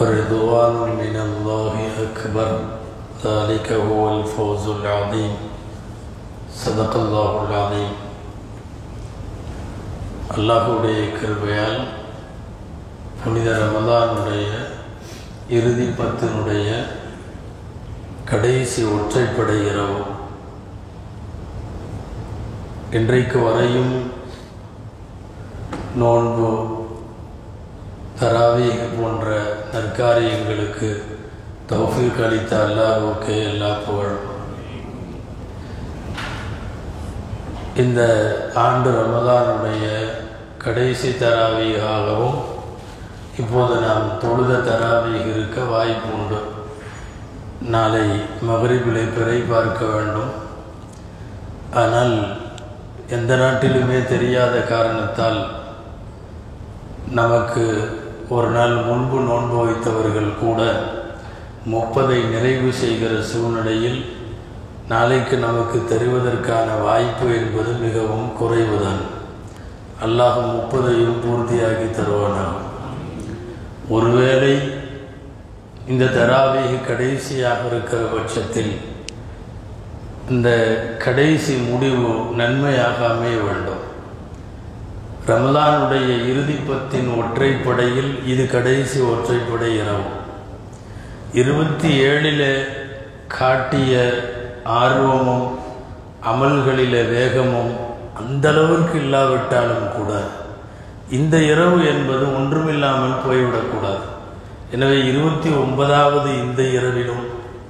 ورضوان من الله أكبر ذلك هو الفوز العظيم صدق الله العظيم அல்லாஹுடைய கிருபையால் புனித ரமதானுடைய இறுதி பத்தினுடைய கடைசி ஒற்றைப்படை இரவு இன்றைக்கு வரையும் நோன்பு தராவீக போன்ற நற்காரியங்களுக்கு தௌஃபீக் அளித்த அல்லாஹுக்கு எல்லா புகழும் இந்த ஆண்டு ரமதானுடைய கடைசி தராவீகாகவும் இப்போது நாம் தொழுத தராவீக இருக்க வாய்ப்பு உண்டு நாளை மகரிபிலை பிறை பார்க்க வேண்டும் ஆனால் எந்த நாட்டிலுமே தெரியாத காரணத்தால் நமக்கு ஒரு நாள் முன்பு நோன்பு வைத்தவர்கள் கூட முப்பதை நிறைவு செய்கிற சூழ்நிலையில் நாளைக்கு நமக்கு தெரிவதற்கான வாய்ப்பு என்பது மிகவும் குறைவுதான் அல்லாஹ் முப்பதையும் பூர்த்தியாக்கி தருவானாக ஒருவேளை இந்த தராவீக கடைசியாக இருக்கிற பட்சத்தில் இந்த கடைசி முடிவு நன்மையாக அமைய வேண்டும் ரமலானுடைய இறுதிப்பத்தின் ஒற்றைப்படையில் இது கடைசி ஒற்றைப்படை இரவு இருபத்தி ஏழில் காட்டிய ஆர்வமும் அமல்களில வேகமும் அந்த அளவிற்கு இல்லாவிட்டாலும் கூட இந்த இரவு என்பது ஒன்றுமில்லாமல் போய்விடக்கூடாது எனவே இருபத்தி ஒன்பதாவது இந்த இரவிலும்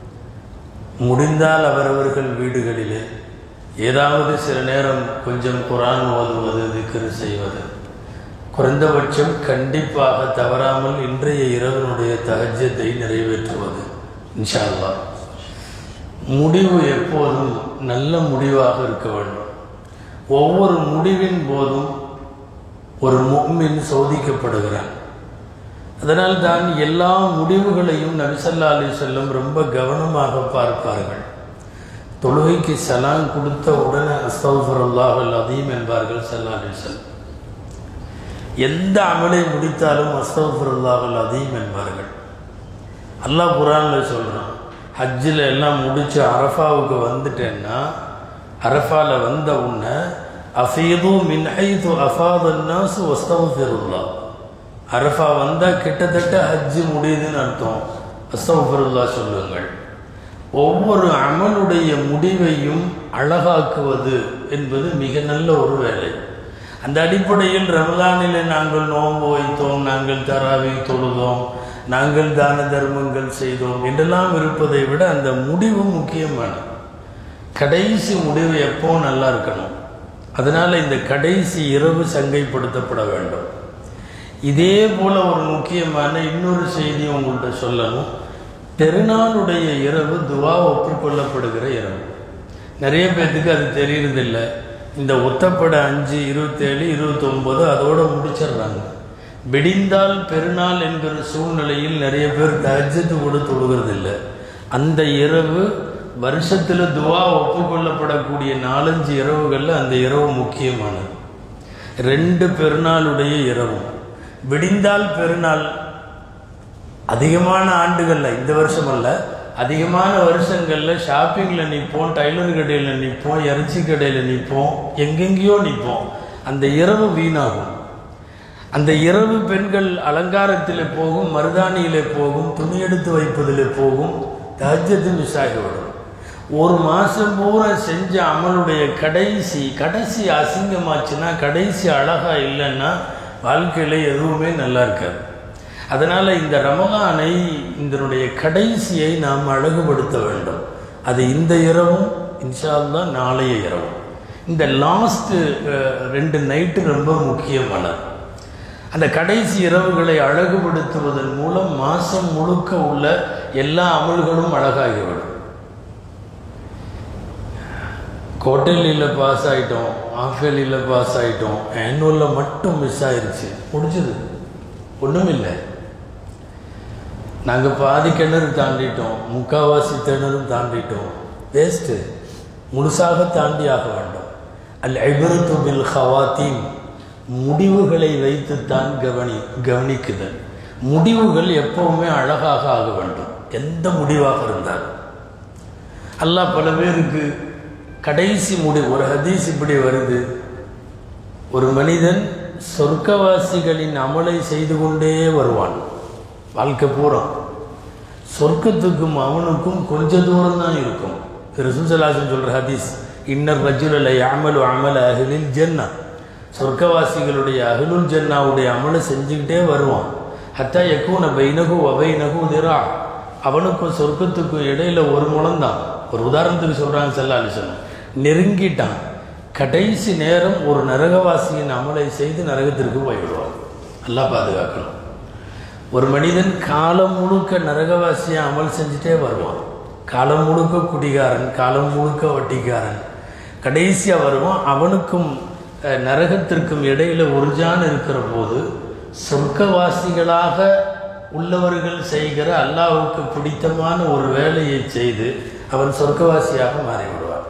முடிந்தால் அவரவர்கள் வீடுகளிலே ஏதாவது சில நேரம் கொஞ்சம் குரான் ஓதுவது திக்ரு செய்வது குறைந்தபட்சம் கண்டிப்பாக தவறாமல் இன்றைய இரவனுடைய தகஜத்தை நிறைவேற்றுவது இன்ஷா அல்லாஹ் முடிவு எப்போதும் நல்ல முடிவாக இருக்க வேண்டும் ஒவ்வொரு முடிவின் போதும் ஒரு முக்மின் சோதிக்கப்படுகிறான் அதனால் தான் எல்லா முடிவுகளையும் நபிசல்லா அலி செல்லம் ரொம்ப கவனமாக பார்ப்பார்கள் தொழுகைக்கு சலான் கொடுத்த உடனே அஸ்தஃபருல்லாஹல் அதீம் என்பார்கள் சல்லா அலி செல்லம் எந்த அமலை முடித்தாலும் அஸ்தஃபருல்லாஹல் அதீம் என்பார்கள் அல்லாஹ் குரானில் சொல்கிறான் ஹஜ்ஜில் எல்லாம் முடித்து அரஃபாவுக்கு வந்துட்டேன்னா அரஃபாவில் வந்த உடனே அஃபீது மின் ஐது அஃபாதன்னாசு வஸ்தஃபிருல்லா அரஃபா வந்தால் கிட்டத்தட்ட ஹஜ்ஜு முடியுதுன்னு அர்த்தம் அஸ்தஃபிருல்லா சொல்லுங்கள் ஒவ்வொரு அமலுடைய முடிவையும் அழகாக்குவது என்பது மிக நல்ல ஒரு வேலை அந்த அடிப்படையில் ரமலானில் நாங்கள் நோன்பு வைத்தோம் நாங்கள் தராவி தொழுதோம் நாங்கள் தான தர்மங்கள் செய்தோம் என்றெல்லாம் இருப்பதை விட அந்த முடிவு முக்கியமானது கடைசி முடிவு எப்போ நல்லா இருக்கணும் அதனால் இந்த கடைசி இரவு சங்கைப்படுத்தப்பட வேண்டும் இதே போல் ஒரு முக்கியமான இன்னொரு செய்தி உங்கள்கிட்ட சொல்லணும் பெருநாளுடைய இரவு துவா ஒப்புக்கொள்ளப்படுகிற இரவு நிறைய பேர்த்துக்கு அது தெரியறதில்ல இந்த ஒத்தப்பட அஞ்சு இருபத்தேழு இருபத்தொம்போது அதோடு முடிச்சிடுறாங்க விடிந்தால் பெருநாள் என்கிற சூழ்நிலையில் நிறைய பேர் தஜத்து கூட தொழுகிறதில்ல அந்த இரவு வருஷத்தில் துவா ஒப்புக்கொள்ளப்படக்கூடிய நாலஞ்சு இரவுகளில் அந்த இரவு முக்கியமானது ரெண்டு பெருநாளுடைய இரவும் விடிந்தால் பெருநாள் அதிகமான ஆண்டுகளில் இந்த வருஷம் அல்ல அதிகமான வருஷங்களில் ஷாப்பிங்கில் நிற்போம் டைலர் கடையில் நிற்போம் இறைச்சி கடையில் நிற்போம் எங்கெங்கேயோ நிற்போம் அந்த இரவு வீணாகும் அந்த இரவு பெண்கள் அலங்காரத்தில் போகும் மருதாணியில் போகும் துணி எடுத்து வைப்பதில் போகும் தஜத்து மிஸ் ஆகிவிடும் ஒரு மாதம் பூரா செஞ்ச அமலுடைய கடைசி கடைசி அசிங்கமாச்சுன்னா கடைசி அழகாக இல்லைன்னா வாழ்க்கையில் எதுவுமே நல்லா இருக்காது அதனால் இந்த ரமலானை இதனுடைய கடைசியை நாம் அழகுபடுத்த வேண்டும் அது இந்த இரவும் இன்ஷால்லா நாளைய இரவும் இந்த லாஸ்ட்டு ரெண்டு நைட்டு ரொம்ப முக்கியமானது அந்த கடைசி இரவுகளை அழகுபடுத்துவதன் மூலம் மாதம் முழுக்க உள்ள எல்லா அமல்களும் அழகாகிவிடும் குவார்டர்லியில் பாஸ் ஆகிட்டோம் ஆஃபேலியில் பாஸ் ஆகிட்டோம் ஆனுவலில் மட்டும் மிஸ் ஆயிடுச்சு முடிஞ்சது ஒன்றும் இல்லை நாங்கள் பாதி கிணறு தாண்டிட்டோம் முக்காவாசி கிணறும் தாண்டிட்டோம் வேஸ்ட்டு முழுசாக தாண்டி ஆக வேண்டும் அல் ஐபருத்து பில் ஹவாத்தீம் முடிவுகளை வைத்துத்தான் கவனி கவனிக்குதல் முடிவுகள் எப்பவுமே அழகாக ஆக வேண்டும் எந்த முடிவாக இருந்தாலும் அல்லாஹ் பல பேருக்கு கடைசி முடிவு ஒரு ஹதீஸ் இப்படி வருது ஒரு மனிதன் சொர்க்கவாசிகளின் அமலை செய்து கொண்டே வருவான் வாழ்க்கை பூரா சொர்க்கத்துக்கும் அவனுக்கும் கொஞ்ச தூரம் தான் இருக்கும் ரசூசலாசன் சொல்ற ஹதீஸ் இன்னர் ரஜுலலை அமலு அமல அகிலில் ஜன்னா சொர்க்கவாசிகளுடைய அகிலுல் ஜன்னாவுடைய அமலை செஞ்சுக்கிட்டே வருவான் ஹத்தா யக்கூன பைனகு வபைனகு திரா அவனுக்கும் சொர்க்கத்துக்கும் இடையில ஒரு முழம் தான் ஒரு உதாரணத்துக்கு சொல்றாங்க செல்லா அலிசன் நெருங்கிட்டான் கடைசி நேரம் ஒரு நரகவாசியின் அமலை செய்து நரகத்திற்கு போய்விடுவான் நல்லா பாதுகாக்கணும் ஒரு மனிதன் காலம் முழுக்க நரகவாசியை அமல் செஞ்சுட்டே வருவான் காலம் முழுக்க குடிகாரன் காலம் முழுக்க வட்டிக்காரன் கடைசியாக வருவான் அவனுக்கும் அஹ், நரகத்திற்கும் இடையில உறுஜான் இருக்கிற போது சொர்க்கவாசிகளாக உள்ளவர்கள் செய்கிற அல்லாஹ்வுக்கு பிடித்தமான ஒரு வேலையை செய்து அவன் சொர்க்கவாசியாக மாறிவிடுவான்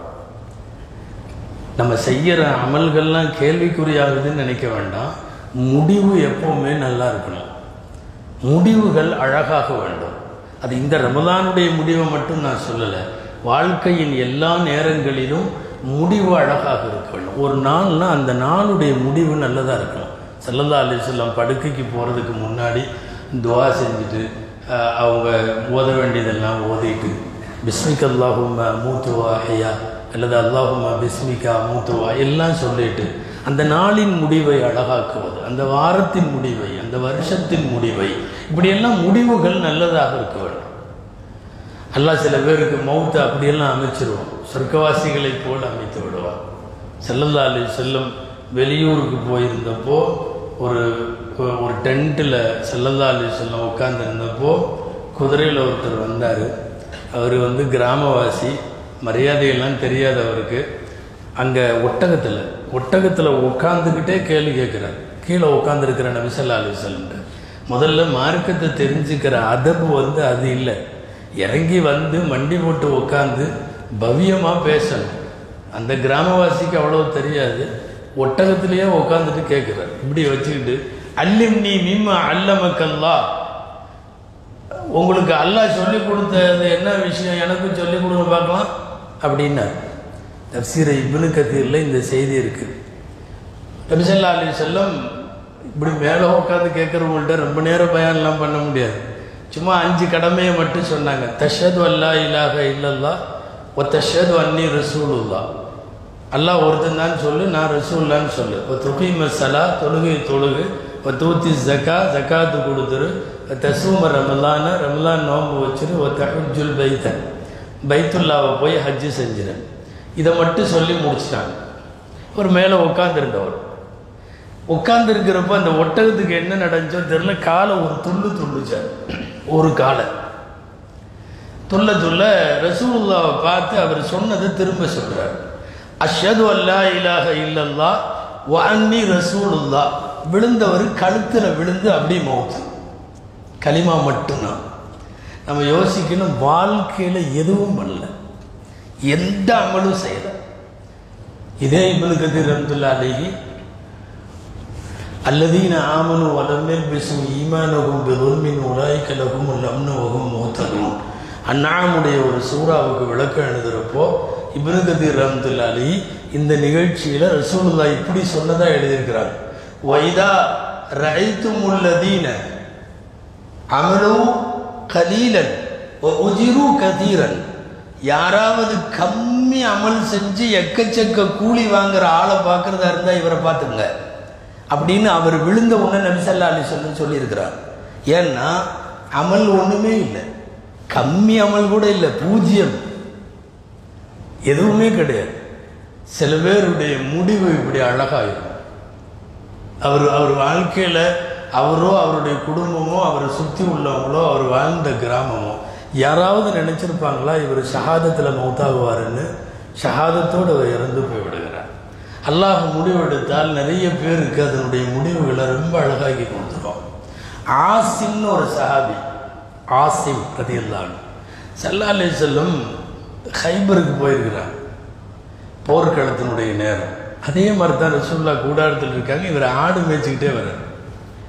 நம்ம செய்கிற அமல்கள்லாம் கேள்விக்குறியாகுதுன்னு நினைக்க வேண்டாம் முடிவு எப்பவுமே நல்லா இருக்கணும் முடிவுகள் அழகாக வேண்டும் அது இந்த ரமதானுடைய முடிவை மட்டும் நான் சொல்லலை வாழ்க்கையின் எல்லா நேரங்களிலும் முடிவு அழகாக இருக்க வேண்டும் ஒரு நாள்னா அந்த நாளுடைய முடிவு நல்லதாக இருக்கணும் சல்லல்லா அலிஸ்லாம் படுக்கைக்கு போகிறதுக்கு முன்னாடி துவா செஞ்சுட்டு அஹ், அவங்க ஓத வேண்டியதெல்லாம் ஓதிட்டு பிஸ்மிக் அல்லாஹும் மூத்துவா ஐயா அல்லது அல்லாஹும் பிஸ்மிகா மூத்துவா எல்லாம் சொல்லிட்டு அந்த நாளின் முடிவை அழகாக்குவது அந்த வாரத்தின் முடிவை அந்த வருஷத்தின் முடிவை இப்படியெல்லாம் முடிவுகள் நல்லதாக இருக்க வேண்டும் அல்லாஹ் சில பேருக்கு மௌத்தை அப்படியெல்லாம் அமைச்சிருவோம் சொர்க்கவாசிகளைப் போல் அமைத்து விடுவார் செல்லல்லா அலி செல்லம் வெளியூருக்கு போயிருந்தப்போ ஒரு ஒரு டென்ட்டில் செல்லல்லா அலி செல்லம் உட்காந்துருந்தப்போ குதிரையில் ஒருத்தர் வந்தார் அவர் வந்து கிராமவாசி மரியாதையெல்லாம் தெரியாத அவருக்கு அங்கே ஒட்டகத்தில் ஒட்டகத்தில் உட்காந்துக்கிட்டே கேள்வி கேட்குறார் கீழே உட்காந்துருக்கிற நபிசல்லா அலி செல்லம் முதல்ல மார்க்கத்தை தெரிஞ்சுக்கிற அதப்பு வந்து அது இல்லை இறங்கி வந்து மண்டி போட்டு உட்காந்து பவ்யமாக பேசணும் அந்த கிராமவாசிக்கு அவ்வளோ தெரியாது ஒட்டகத்திலேயே உட்காந்துட்டு கேட்குறாரு இப்படி வச்சுக்கிட்டு அல்லிம் நீ மிம்ம அல்லமக்கல்லா உங்களுக்கு அல்லாஹ் சொல்லி கொடுத்தது என்ன விஷயம் எனக்கும் சொல்லி கொடுங்க பார்க்கலாம் அப்படின்னார் தப்சீரை இப்னு கத்தீரில் இந்த செய்தி இருக்கு நபிசல்லா அலி செல்லம் இப்படி மேலே உட்காந்து கேட்குறவங்கள்ட்ட ரொம்ப நேரம் பயான்லாம் பண்ண முடியாது சும்மா அஞ்சு கடமையை மட்டும் சொன்னாங்க தஷது அல்லா இலாக இல்லல்லா ஒ தஷது அன்னி ரசூலுல்லா அல்லாஹ் ஒருத்தன் தான் சொல்லு நான் ரசூல்லான்னு சொல்லு ஒ துகீம சலா தொழுகை தொழுகு ஒ தூத்தி ஜக்கா ஜக்காத்து கொடுத்துரு ஒ தசூம ரமலான ரமலான் நோன்பு வச்சிரு ஒ தஹஜுல் பைத்த பைத்துல்லாவை போய் ஹஜ்ஜு செஞ்சிரு இதை மட்டும் சொல்லி முடிச்சிட்டாங்க ஒரு மேலே உட்காந்துருந்தவர் உட்காந்துருக்கிறப்ப அந்த ஒட்டகத்துக்கு என்ன நடந்துச்சோ தெரியல காலை ஒரு துள்ளு துள்ளுச்சார் ஒரு காலை துள்ள துள்ள ரசூலுல்லாவை பார்த்து அவர் சொன்னதை திரும்ப சொல்றார் அஷ்ஹது அல்லா இலாஹ இல்லல்லா வன்னி ரசூலுல்லா விழுந்தவர் கழுத்துல விழுந்து அப்படி மௌத்து களிமா மட்டும்தான் நம்ம யோசிக்கணும் வாழ்க்கையில எதுவும் பண்ணல எந்த அமலும் செய்யல இதே இப்னு கதீர் ரஹ்மத்துல்லாஹி அலைஹி அல்லதீன ஆமனு வலமில் பிசும் ஈமானகும் பிதுல்மின் உலாய்க்க லகும் லம்னுவகும் மூத்தகும் அந்நாமுடைய ஒரு சூறாவுக்கு விளக்கம் எழுதுகிறப்போ இப்னு கதீர் ரஹ்மத்துல்லாஹி அலைஹி இந்த நிகழ்ச்சியில ரசூலுல்லா இப்படி சொன்னதா எழுதியிருக்கிறாங்க வைதா ரைத்துமுல்லதீன அமலு கலீலன் உஜிரு கதீரன் யாராவது கம்மி அமல் செஞ்சு எக்கச்சக்க கூலி வாங்குற ஆளை பார்க்கறதா இருந்தா இவரை பார்த்துங்க அப்படின்னு அவர் விழுந்த உடனே நபிசல்லா அலி சொல்லு சொல்லியிருக்கிறார் ஏன்னா அமல் ஒண்ணுமே இல்லை கம்மி அமல் கூட இல்லை பூஜ்ஜியம் எதுவுமே கிடையாது சில பேருடைய முடிவு இப்படி அழகாயிருக்கும் அவர் அவர் வாழ்க்கையில அவரோ அவருடைய குடும்பமோ அவரை சுற்றி உள்ளவங்களோ அவர் வாழ்ந்த கிராமமோ யாராவது நினைச்சிருப்பாங்களா இவர் ஷஹாதத்தில் மௌத்தாகுவாருன்னு ஷஹாதத்தோடு அவர் இறந்து போய்விடுகிறார் அல்லாஹ் முடிவெடுத்தால் நிறைய பேருக்கு அதனுடைய முடிவுகளை ரொம்ப அழகாக்கி கொடுத்துருவோம் ஆசிம்னு ஒரு சஹாபி ஆசிம் ரதியல்லான் சல்லா அலி செல்லம் ஹைபருக்கு போயிருக்கிறார் போர்க்களத்தினுடைய நேரம் அதே மாதிரி தான் ரசூல்லா கூடாரத்தில் இருக்காங்க இவர் ஆடு மேய்ச்சிக்கிட்டே வர்றார்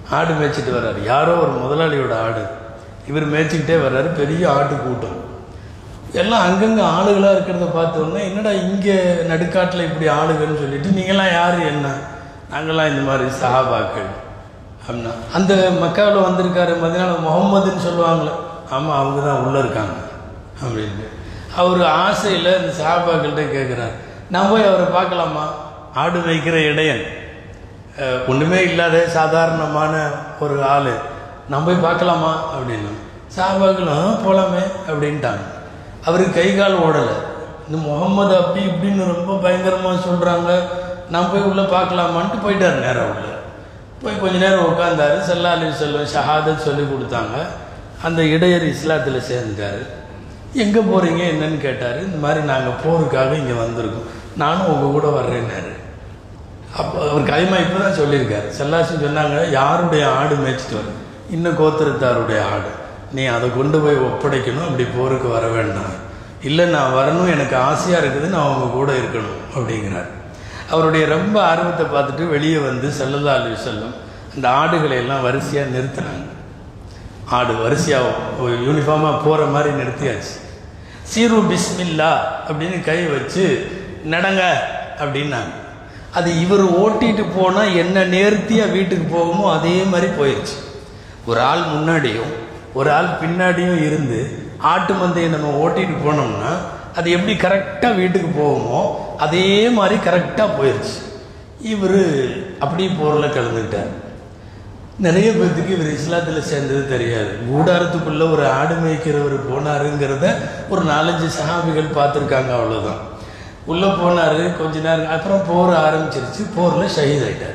ஆடு மேய்ச்சிட்டு வர்றாரு யாரோ ஒரு முதலாளியோட ஆடு இவர் மேய்ச்சிக்கிட்டே வர்றாரு பெரிய ஆட்டு கூட்டம் எல்லாம் அங்கங்கே ஆளுகளாக இருக்கிறத பார்த்த உடனே என்னடா இங்கே நடுக்காட்டில் இப்படி ஆளுகள்னு சொல்லிட்டு நீங்களாம் யார் என்ன நாங்களாம் இந்த மாதிரி சஹாபாக்கள் அப்படின்னா அந்த மக்காவில் வந்திருக்காரு மதினால முகம்மதுன்னு சொல்லுவாங்களே ஆமாம் அவங்க தான் உள்ளே இருக்காங்க அப்படின்னு அவர் ஆசையில் இந்த சஹாபாக்கள்கிட்ட கேட்குறாரு நான் போய் அவரை பார்க்கலாமா ஆடு வைக்கிற இடையன் அஹ், ஒண்ணுமே இல்லாத சாதாரணமான ஒரு ஆள் நான் போய் பார்க்கலாமா அப்படின்னு சாபாக்களும் போகலாமே அப்படின்ட்டாங்க அவருக்கு கை கால் ஓடலை இந்த முகம்மது அப்படி இப்படின்னு ரொம்ப பயங்கரமாக சொல்கிறாங்க நான் போய் உள்ளே பார்க்கலாமான்ட்டு போயிட்டார் நேரம் உள்ள போய் கொஞ்ச நேரம் உட்காந்தாரு சல்லா அலி செல்வம் ஷஹாதத் சொல்லி கொடுத்தாங்க அந்த இடையர் இஸ்லாத்தில் சேர்ந்துட்டாரு எங்கே போகிறீங்க என்னன்னு கேட்டார் இந்த மாதிரி நாங்கள் போருக்காக இங்கே வந்திருக்கோம் நானும் உங்கள் கூட வர்றேன்னாரு அப்போ அவர் கைமா இப்போ தான் சொல்லியிருக்காரு செல்லாசி சொன்னாங்க யாருடைய ஆடு மேய்ச்சிட்டு வர இன்னும் கோத்திரத்தாருடைய ஆடு நீ அதை கொண்டு போய் ஒப்படைக்கணும் அப்படி போருக்கு வர வேண்டாம் இல்லை நான் வரணும் எனக்கு ஆசையாக இருக்குது நான் அவங்க கூட இருக்கணும் அப்படிங்கிறார் அவருடைய ரொம்ப ஆர்வத்தை பார்த்துட்டு வெளியே வந்து செல்லல்லா அலி செல்லம் அந்த ஆடுகளை எல்லாம் வரிசையாக நிறுத்தினாங்க ஆடு வரிசையாக யூனிஃபார்மாக போகிற மாதிரி நிறுத்தியாச்சு சீரு பிஸ்மில்லா அப்படின்னு கை வச்சு நடங்க அப்படின்னாங்க அது இவர் ஓட்டிட்டு போனால் என்ன நேர்த்தியாக வீட்டுக்கு போகுமோ அதே மாதிரி போயிடுச்சு ஒரு ஆள் முன்னாடியும் ஒரு ஆள் பின்னாடியும் இருந்து ஆட்டு மந்தையை நம்ம ஓட்டிட்டு போனோம்னா அது எப்படி கரெக்டாக வீட்டுக்கு போகுமோ அதே மாதிரி கரெக்டாக போயிடுச்சு இவர் அப்படியே போரில் கலந்துக்கிட்டார் நிறைய பேர்த்துக்கு இவர் இஸ்லாத்தில் சேர்ந்தது தெரியாது கூடாரத்துக்குள்ள ஒரு ஆடு மேய்க்கிறவர் போனாருங்கிறத ஒரு நாலஞ்சு சஹாபிகள் பார்த்துருக்காங்க அவ்வளோதான் உள்ளே போனார் கொஞ்ச நேரம் அப்புறம் போர் ஆரம்பிச்சிருச்சு போரில் ஷஹீத் ஆயிட்டார்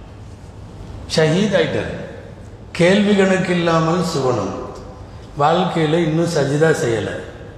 ஷஹீத் ஆயிட்டார் கேள்வி கணக்கு இல்லாமல் சுவனம் வாழ்க்கையில் இன்னும் சஜிதா செய்யலை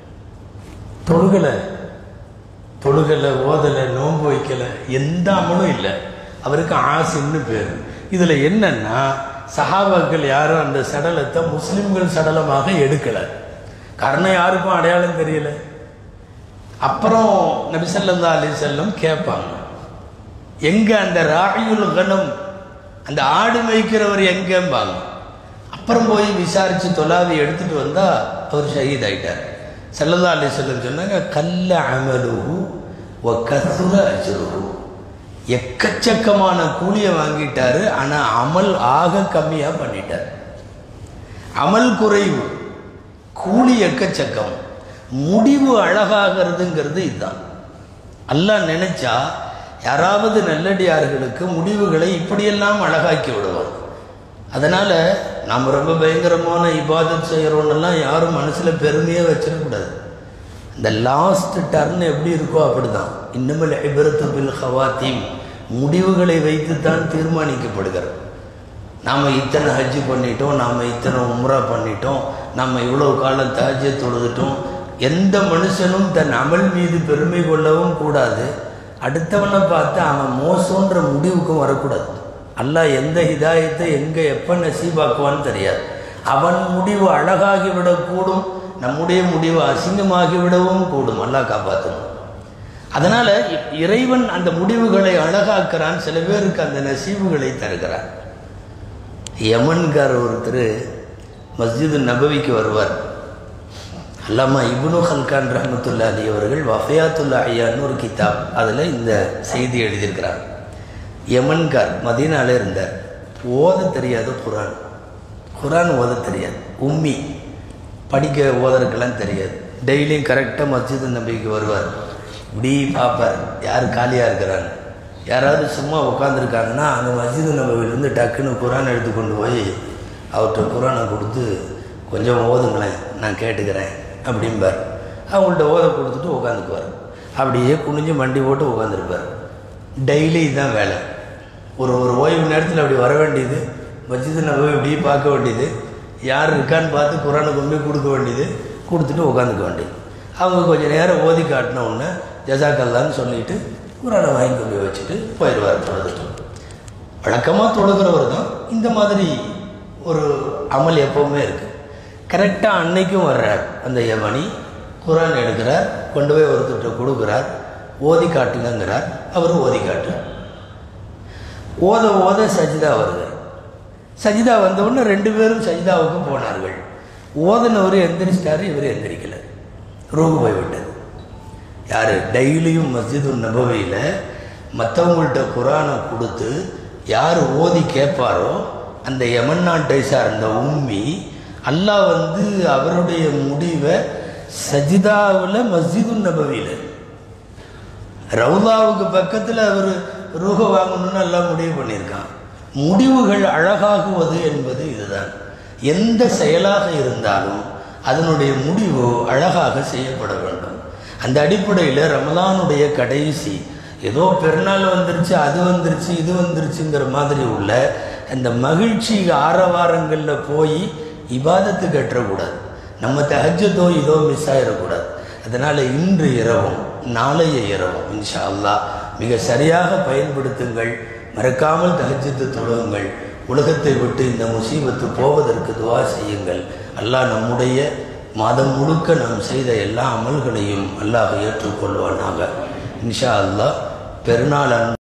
தொழுகலை தொழுகலை ஓதலை நோன்பு வைக்கலை எந்த அமலும் இல்லை அவருக்கு ஆசின்னு பேர் இதில் என்னன்னா சஹாபாக்கள் யாரும் அந்த சடலத்தை முஸ்லிம்கள் சடலமாக எடுக்கலை காரணம் யாருக்கும் அடையாளம் தெரியல அப்புறம் நபிசல்லா அலி செல்லம் கேட்பாங்க எங்க அந்த ராயுல் கணம் அந்த ஆடு மேய்க்கிறவர் எங்கேம்பாங்க அப்புறம் போய் விசாரிச்சு தொலாவி எடுத்துட்டு வந்தா அவர் ஷஹீத் ஆயிட்டார் சல்லல்லா அலி செல்லம் சொன்னாங்க கல்ல அமலுஹு ஒ கசுர அஜ்ருஹு எக்கச்சக்கமான கூலியை வாங்கிட்டாரு ஆனா அமல் ஆக கம்மியா பண்ணிட்டார் அமல் குறைவு கூலி எக்கச்சக்கம் முடிவு அழகாகிறதுங்கிறது இதுதான் அல்லாஹ் நினைச்சா யாராவது நல்லடியார்களுக்கு முடிவுகளை இப்படியெல்லாம் அழகாக்கி விடுவார் அதனால நாம் ரொம்ப பயங்கரமான இபாதத் செய்கிறோன்னெல்லாம் யாரும் மனசில் பெருமையாக வச்சிடக்கூடாது இந்த லாஸ்ட் டர்ன் எப்படி இருக்கோ அப்படிதான் இன்னும் இபரத்து பில் ஹவாத்தீம் முடிவுகளை வைத்துத்தான் தீர்மானிக்கப்படுகிறது நாம் இத்தனை ஹஜ்ஜு பண்ணிட்டோம் நாம் இத்தனை உம்ரா பண்ணிட்டோம் நம்ம இவ்வளோ காலம் தாஜ்ய தொழுதுட்டோம் எந்த மனுஷனும் தன் அமல் மீது பெருமை கொள்ளவும் கூடாது அடுத்தவனை பார்த்து அவன் மோசன்ற முடிவுக்கும் வரக்கூடாது அல்லாஹ் எந்த ஹிதாயத்தை எங்கே எப்போ நசீபாக்குவான்னு தெரியாது அவன் முடிவு அழகாகி விடக்கூடும் நம்முடைய முடிவு அசிங்கமாகி விடவும் கூடும் அல்லாஹ் காப்பாற்றணும் அதனால இ- இறைவன் அந்த முடிவுகளை அழகாக்குறான் சில பேருக்கு அந்த நசீவுகளை தருகிறான் யமன்கார் ஒருத்தர் மஸ்ஜிது நபவிக்கு வருவார் அல்லாமா இப்னு ஹல்கான் ரஹமத்துல்லா அலி அவர்கள் வஃபயாத்துல்லா ஐயான்னு ஒரு கிதாப் அதில் இந்த செய்தி எழுதியிருக்கிறார் யமன்கார் மதீனால இருந்தார் ஓத தெரியாது குரான் குரான் ஓத தெரியாது உம்மி படிக்க ஓதறதுக்கெல்லாம் தெரியாது டெய்லியும் கரெக்டாக மஸ்ஜிது நபிக்கு வருவார் இப்படி பார்ப்பார் யார் காலியாக இருக்கிறான்னு யாராவது சும்மா உட்காந்துருக்காங்கன்னா அந்த மஸ்ஜிது நபியிலேருந்து டக்குன்னு குரான் எடுத்து கொண்டு போய் அவர்கிட்ட குரானை கொடுத்து கொஞ்சம் ஓதுங்களேன் நான் கேட்டுக்கிறேன் அப்படிம்பார் அவங்கள்ட்ட ஓத கொடுத்துட்டு உட்காந்துக்குவார் அப்படியே குனிஞ்சு மண்டி போட்டு உட்காந்துருப்பார் டெய்லி இதுதான் வேலை ஒரு ஒரு ஓய்வு நேரத்தில் அப்படி வர வேண்டியது மஸ்ஜிது நபி இப்படியே பார்க்க வேண்டியது யார் இருக்கான்னு பார்த்து குரானை கொண்டு போய் கொடுக்க வேண்டியது கொடுத்துட்டு உட்காந்துக்க வேண்டியது அவங்க கொஞ்சம் நேரம் ஓதி காட்டின உடனே ஜசாக்கல்லான்னு சொல்லிட்டு குரானை வாங்கி கொண்டு போய் வச்சுட்டு போயிடுவார் தொழுதுட்டு வழக்கமாக தொழுகிறவர் தான் இந்த மாதிரி ஒரு அமல் எப்பவுமே இருக்கு கரெக்டாக அன்னைக்கும் வர்றார் அந்த யமனி குரான் எடுக்கிறார் கொண்டு போய் ஒருத்தர்கிட்ட கொடுக்குறார் ஓதி காட்டுங்கிறார் அவர் ஓதி காட்டுறார் ஓத ஓத சஜிதா வருகிறார் சஜிதா வந்தவுடனே ரெண்டு பேரும் சஜிதாவுக்கு போனார்கள் ஓதனவர் எந்திரிச்சிட்டாரு இவர் எந்திரிக்கல ரூபு போய்விட்டது யார் டெய்லியும் மஸ்ஜிது நபவியில் மற்றவங்கள்ட்ட குரானை கொடுத்து யார் ஓதி கேட்பாரோ அந்த யமன் நாட்டை சார்ந்த உம்மி அல்லாஹ் வந்து அவருடைய முடிவை சஜிதாவில் மஸ்ஜிது நபவியில் ரவுதாவுக்கு பக்கத்தில் அவர் ரூஹ வாங்கணும்னு எல்லாம் முடிவு பண்ணியிருக்கான் முடிவுகள் அழகாகுவது என்பது இதுதான் எந்த செயலாக இருந்தாலும் அதனுடைய முடிவு அழகாக செய்யப்பட வேண்டும் அந்த அடிப்படையில் ரமலானுடைய கடைசி ஏதோ பெருநாள் வந்துருச்சு அது வந்துருச்சு இது வந்துருச்சுங்கிற மாதிரி உள்ள அந்த மகிழ்ச்சி ஆரவாரங்களில் போய் இபாதத்து கட்டக்கூடாது நம்ம தஹஜத்தோ இதோ மிஸ் ஆகிடக்கூடாது அதனால் இன்று இரவும் நாளைய இரவும் இன்ஷா அல்லாஹ் மிக சரியாக பயன்படுத்துங்கள் மறக்காமல் தஹஜத்து தொழுகுங்கள் உலகத்தை விட்டு இந்த முசீபத்து போவதற்கு துவா செய்யுங்கள் அல்லாஹ் நம்முடைய மாதம் முழுக்க நாம் செய்த எல்லா அமல்களையும் அல்லாஹ் ஏற்றுக்கொள்வானாக இன்ஷா அல்லாஹ் பெருநாள் அன்று